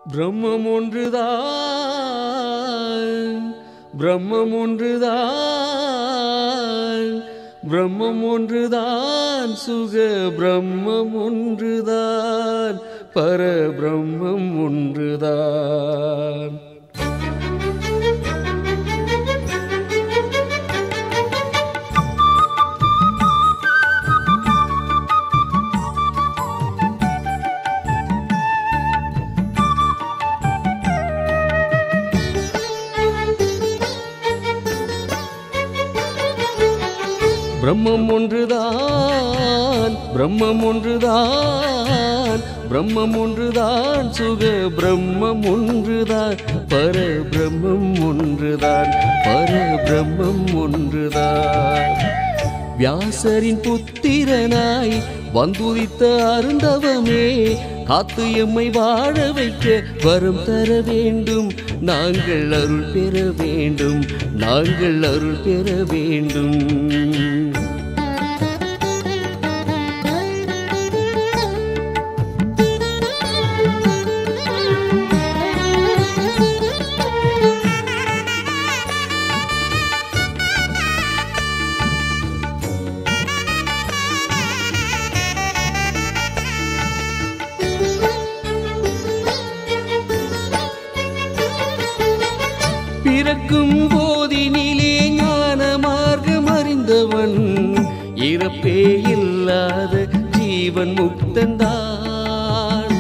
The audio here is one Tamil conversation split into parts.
பிரம்மம் ஒன்றுதான் பிரம்மம் ஒன்றுதான் பிரம்மம் ஒன்றுதான் சுக பிரம்மம் ஒன்றுதான் பரபிரம்மம் ஒன்றுதான் பிரம்மம் ஒன்றுதான் பிரம்மம் ஒன்றுதான் பிரம்மம் ஒன்றுதான் சுக பிரம்மம் ஒன்றுதான் பர பிரம்மம் ஒன்றுதான் பர பிரம்மம் ஒன்றுதான் வியாசரின் புத்திரனாய் வந்துதித்த அருந்தவமே காத்து எம்மை வாழ வைக்க வரம் தர வேண்டும் நாங்கள் அருள் பெற வேண்டும் நாங்கள் அருள் பெற வேண்டும் பிறக்கும் போதினிலே ஞான மார்க்கம் அறிந்தவன் இறப்பே இல்லாத ஜீவன் முக்தந்தான்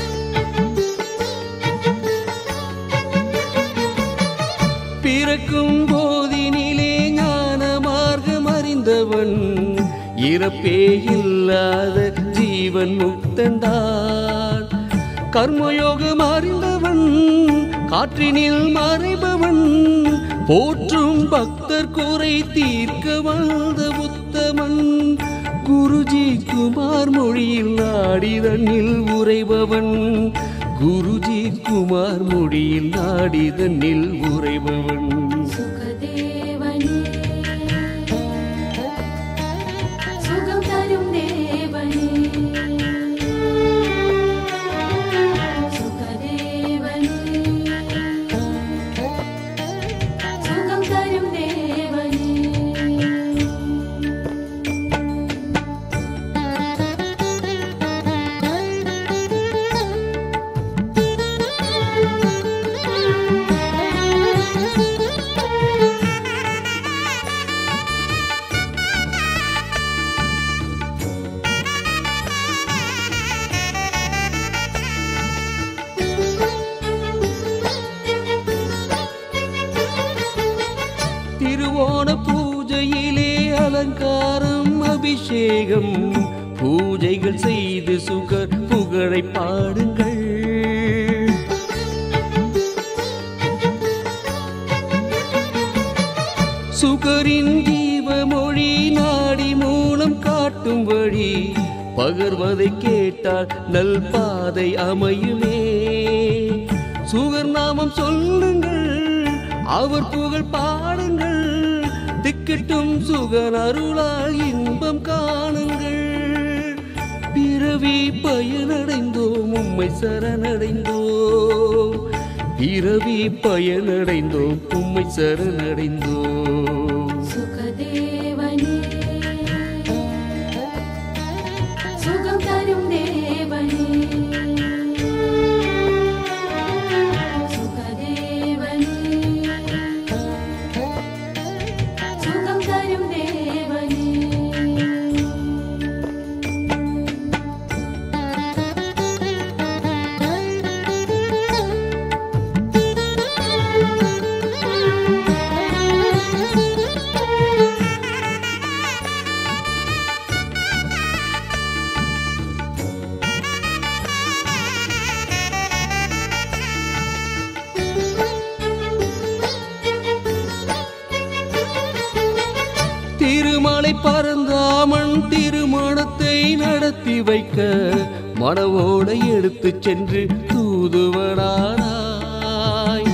பிறக்கும் போதினிலே ஞான மார்க்கம் அறிந்தவன் இறப்பே இல்லாத ஜீவன் முக்தந்தான் கர்மயோகம் அறிந்தவன் காற்றினில் மறைபவன் போற்றும் பக்தர் குறை தீர்க்க வாழ்ந்த உத்தமன் குருஜி குமார் மொழியில் நாடிதனில் உரைபவன் குருஜி குமார் மொழியில் நாடிதனில் உரைபவன் சுகதேவனே சுகம் தரும் தேவனே சுகதேவனே சுகம் தரும் தேவனே திருவோண பூஜையிலே அலங்காரம் அபிஷேகம் பூஜைகள் செய்து சுகர் புகழை பாடுங்கள் சுகரின் ஜீவமொழி நாடி மூலம் காட்டும் வழி பகர்வதை கேட்டால் நல் பாதை அமையுமே சுகர் நாமம் சொல்லுங்கள் அவர் புகழ் பாடுங்கள் திக்கட்டும் சுகர் அருளால் இன்பம் காணுங்கள் பிறவி பயனடைந்தோம் உம்மை சரணடைந்தோம் பிறவி பயனடைந்தோம் உம்மை சரணடைந்தோம் சுகதேவனே சுகம் தரும் தேவனே சுகதேவனே சுகம் தரும் தேவனே திருமலை பரந்தாமன் திருமணத்தை நடத்தி வைக்க மனவோடை எடுத்துச் சென்று தூதுவனானாய்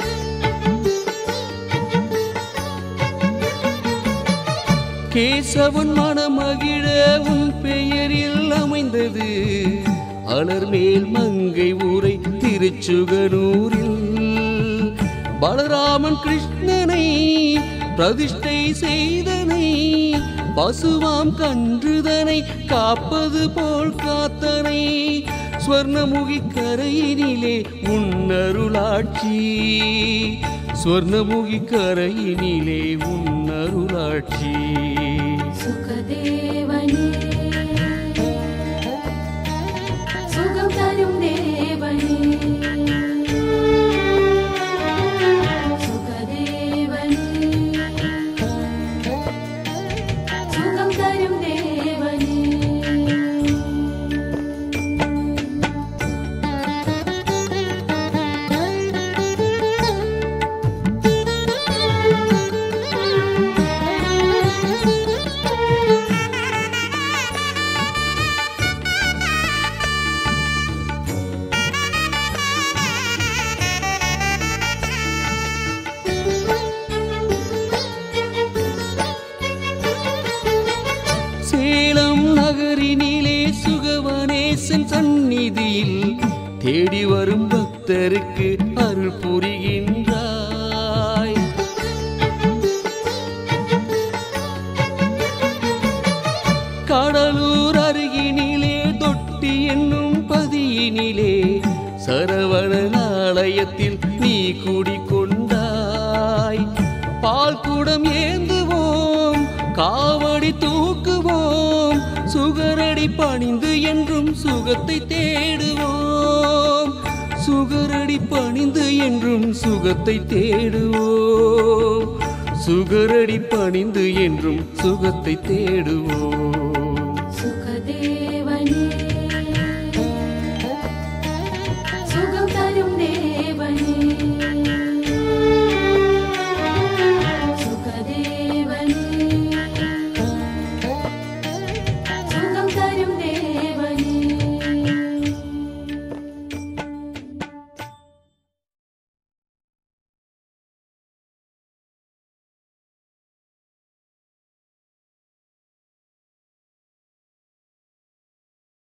கேசவன் மனமகிழ உன் பெயரில் அமைந்தது அலர் மேல் மங்கை ஊரை திரு திருச்சுகனூரில் பலராமன் கிருஷ்ணனை பிரதிஷ்டை செய்தனை பசுவாம் கன்றுதனை காப்பது போல் காத்தனை ஸ்வர்ணமுகி கரையினிலே உன்னருளாட்சி ஸ்வர்ணமுகி கரையினிலே உன்னருளாட்சி சுகதேவனே சுகம் தரும் தேவனே சுகதேவனே சுகம் தரும் தேவனே சேலம் நகரினிலே சுகவனேசன் சந்நிதியில் தேடி வரும் பக்தருக்கு அருள் புரிகின்றாய் கடலூர் அருகினிலே தொட்டி என்னும் பதியினிலே சரவணன் ஆலயத்தில் நீ குடிக்கொண்டாய் பால் குடம் ஏந்துவோம் காவடி தூக்குவோம் சுகரடி பணிந்து என்றும் சுகத்தை தேடுவோம் சுகரடி பணிந்து என்றும் சுகத்தை தேடுவோம் சுகரடி பணிந்து என்றும் சுகத்தை தேடுவோம்